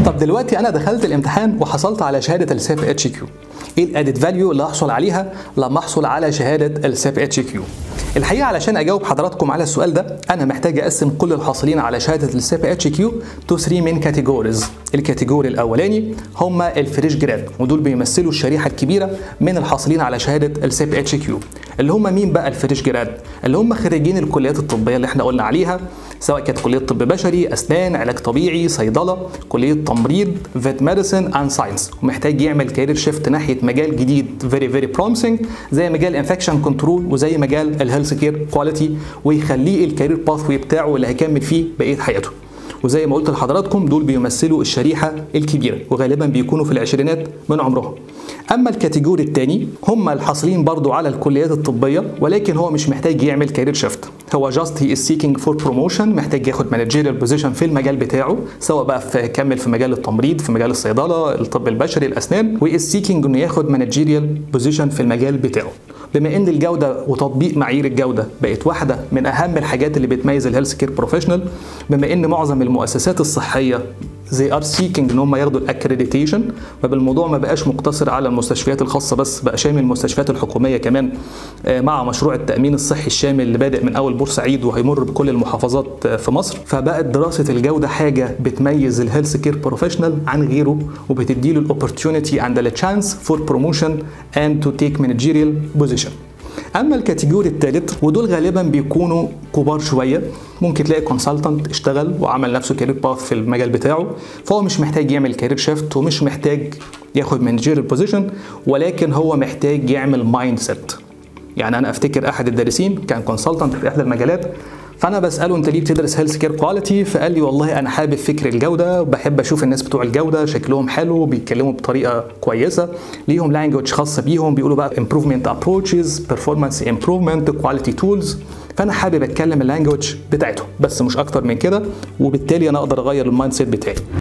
طب دلوقتي انا دخلت الامتحان وحصلت على شهاده السيف اتش كيو ايه الادد فاليو اللي هحصل عليها لما احصل على شهاده السيف اتش كيو الحقيقه علشان اجاوب حضراتكم على السؤال ده انا محتاج اقسم كل الحاصلين على شهاده السيف اتش كيو تو 3 من كاتيجوريز الكاتيجوري الاولاني هم الفريش جراد ودول بيمثلوا الشريحه الكبيره من الحاصلين على شهاده السيف اتش كيو اللي هم مين بقى الفريش جراد اللي هم خريجين الكليات الطبيه اللي احنا قلنا عليها سواء كانت كليه طب بشري اسنان علاج طبيعي صيدله كليه تمريض فيت ميديسن اند ساينس ومحتاج يعمل كارير شيفت ناحيه مجال جديد فيري فيري بروميسنج زي مجال انفكشن كنترول وزي مجال الهيلث كير كواليتي ويخليه الكارير باثوي بتاعه اللي هيكمل فيه بقيه حياته وزي ما قلت لحضراتكم دول بيمثلوا الشريحه الكبيره وغالبا بيكونوا في العشرينات من عمرهم اما الكاتيجوري الثاني هم الحاصلين برضو على الكليات الطبيه ولكن هو مش محتاج يعمل كارير شيفت هو جاست هي از سيكينج فور بروموشن محتاج ياخد مانجيريال بوزيشن في المجال بتاعه سواء بقى في كمل في مجال التمريض في مجال الصيدله الطب البشري الاسنان و از سيكينج انه ياخد مانجيريال بوزيشن في المجال بتاعه بما ان الجوده وتطبيق معايير الجوده بقت واحده من اهم الحاجات اللي بتميز الهيلث كير بروفيشنال بما ان معظم المؤسسات الصحيه زي ار سيكينج ان هم ياخدوا الاكريديتيشن فبالموضوع ما بقاش مقتصر على المستشفيات الخاصه بس بقى شامل المستشفيات الحكوميه كمان مع مشروع التامين الصحي الشامل اللي بادئ من اول بورسعيد وهيمر بكل المحافظات في مصر فبقت دراسه الجوده حاجه بتميز الهيلث كير بروفيشنال عن غيره وبتديله الاوبورتيونيتي اند التشانس فور بروموشن اند تو تيك مانجيريال بوزيشن اما الكاتيجوري الثالث ودول غالبا بيكونوا كبار شويه ممكن تلاقي كونسلتنت اشتغل وعمل نفسه كارير باث في المجال بتاعه فهو مش محتاج يعمل كارير شيفت ومش محتاج ياخد مانجيريال بوزيشن ولكن هو محتاج يعمل مايند سيت يعني انا افتكر احد الدارسين كان كونسلتنت في احدى المجالات فانا بساله انت ليه بتدرس هيلث كير كواليتي فقال لي والله انا حابب فكر الجوده وبحب اشوف الناس بتوع الجوده شكلهم حلو بيتكلموا بطريقه كويسه ليهم لانجوج خاصه بيهم بيقولوا بقى improvement approaches performance improvement quality tools فانا حابب اتكلم اللانجوج بتاعتهم بس مش اكتر من كده وبالتالي انا اقدر اغير المايند سيت بتاعي